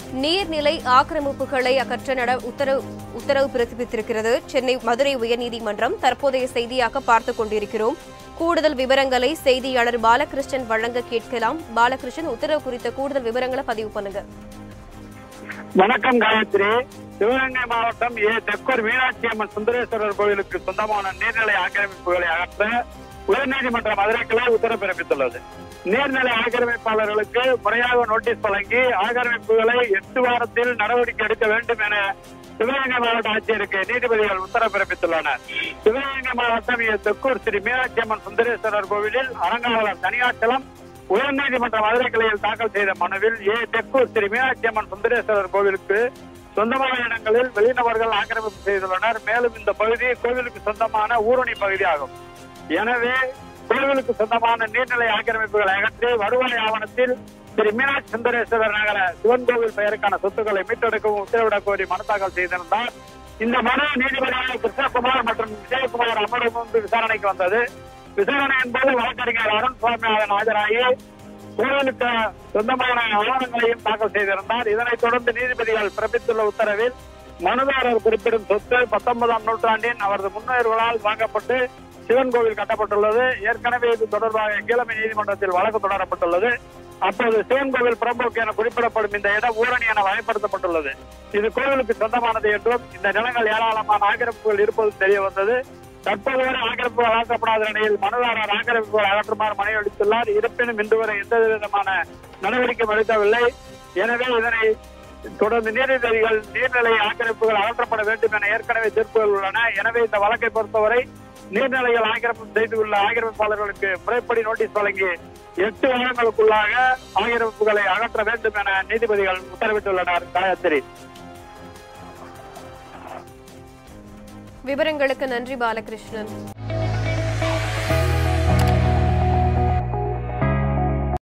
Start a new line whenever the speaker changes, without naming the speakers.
நீர்நிலை ஆக்கிரமிப்புகளை அகற்ற நட உத்தரவு உத்தரவு பிறப்பித்திருக்கிறது சென்னை மதுரை உயர்நீதிமன்றம் தற்போதைய செய்தியாக பார்த்துக் கொண்டிருக்கிறோம் கூடுதல் விவரங்களை செய்தியாளர் பாலகிருஷ்ணன் வழங்க கேட்கலாம் பாலகிருஷ்ணன் உத்தரவு குறித்த கூடுதல் விவரங்களை பதிவு பண்ணுங்க
வணக்கம் காயத்ரி சிவகங்கை மாவட்டம் ஏ தெக்கூர் மீனாட்சி அம்மன் சுந்தரேஸ்வரர் கோயிலுக்கு சொந்தமான நீர்நிலை ஆக்கிரமிப்புகளை அகற்ற உயர்நீதிமன்ற மதுரை கிளை உத்தரவு பிறப்பித்துள்ளது நீர்நிலை ஆக்கிரமிப்பாளர்களுக்கு முறையாக நோட்டீஸ் வழங்கி ஆக்கிரமிப்புகளை எட்டு வாரத்தில் நடவடிக்கை எடுக்க வேண்டும் என சிவகங்கை மாவட்ட ஆட்சியருக்கு நீதிபதிகள் உத்தரவு பிறப்பித்துள்ளனர் சிவகங்கை மாவட்டம் ஏ தெக்கூர் ஸ்ரீ மீனாட்சி அம்மன் சுந்தரேஸ்வரர் கோவிலில் அறங்காவலர் தனியாச்சலம் உயர்நீதிமன்ற மதுரை கிளையில் தாக்கல் செய்த மனுவில் ஏ தெக்கூர் ஸ்ரீ மீனாட்சி அம்மன் சுந்தரேஸ்வரர் கோவிலுக்கு சொந்தமான இடங்களில் வெளிநபர்கள் ஆக்கிரமிப்பு செய்துள்ளனர் மேலும் இந்த பகுதி கோவிலுக்கு சொந்தமான ஊரணி பகுதியாகும் எனவே கோவிலுக்கு சொந்தமான நீர்நிலை ஆக்கிரமிப்புகளை அகற்றி வருவாய் ஆவணத்தில் ஸ்ரீ மீனாட்சி சுந்தரேஸ்வரர் நகர சிவன் கோவில் பெயருக்கான சொத்துக்களை மீட்டெடுக்கவும் உத்தரவிடக் கோரி மனு தாக்கல் செய்திருந்தார் இந்த மனு நீதிபதிகள் கிருஷ்ணகுமார் மற்றும் விஜயகுமார் அமர்வு முன்பு விசாரணைக்கு வந்தது விசாரணையின் போது வழக்கறிஞர் அருண் சுவாமிநாதன் ஆஜராகி கோவிலுக்கு சொந்தமான ஆவணங்களையும் தாக்கல் செய்திருந்தார் இதனைத் தொடர்ந்து நீதிபதிகள் பிறப்பித்துள்ள உத்தரவில் மனுதாரர் குறிப்பிடும் சொத்து பத்தொன்பதாம் நூற்றாண்டின் அவரது முன்னோர்களால் வாங்கப்பட்டு சிவன் கோவில் கட்டப்பட்டுள்ளது ஏற்கனவே இது தொடர்பாக கீழமை நீதிமன்றத்தில் வழக்கு தொடரப்பட்டுள்ளது அப்போது சிவன் கோவில் புறம்போக்கு என குறிப்பிடப்படும் இந்த இடம் ஊரணி என வகைப்படுத்தப்பட்டுள்ளது இது கோவிலுக்கு சொந்தமானது என்றும் இந்த நிலங்கள் ஏராளமான ஆக்கிரமிப்புகள் இருப்பது தெரிய வந்தது தற்போது வரை ஆக்கிரமிப்புகள் அகற்றப்படாத நிலையில் மனுதாரர் ஆக்கிரமிப்புகள் அகற்றுமாறு மனு அளித்துள்ளார் இருப்பினும் இன்று வரை எந்த விதமான நடவடிக்கையும் எடுக்கவில்லை எனவே இதனை தொடர்ந்து நீதிபதிகள் நீர்நிலை ஆக்கிரமிப்புகள் அகற்றப்பட வேண்டும் என ஏற்கனவே தீர்ப்புகள் உள்ளன எனவே இந்த வழக்கை பொறுத்தவரை நீர்நிலைகள் ஆக்கிரமிப்பு செய்துள்ள ஆக்கிரமிப்பாளர்களுக்கு முறைப்படி நோட்டீஸ் வழங்கி எட்டு வாரங்களுக்குள்ளாக ஆக்கிரமிப்புகளை அகற்ற வேண்டும் என நீதிபதிகள் உத்தரவிட்டுள்ளனர் காயத்ரி
விவரங்களுக்கு நன்றி பாலகிருஷ்ணன்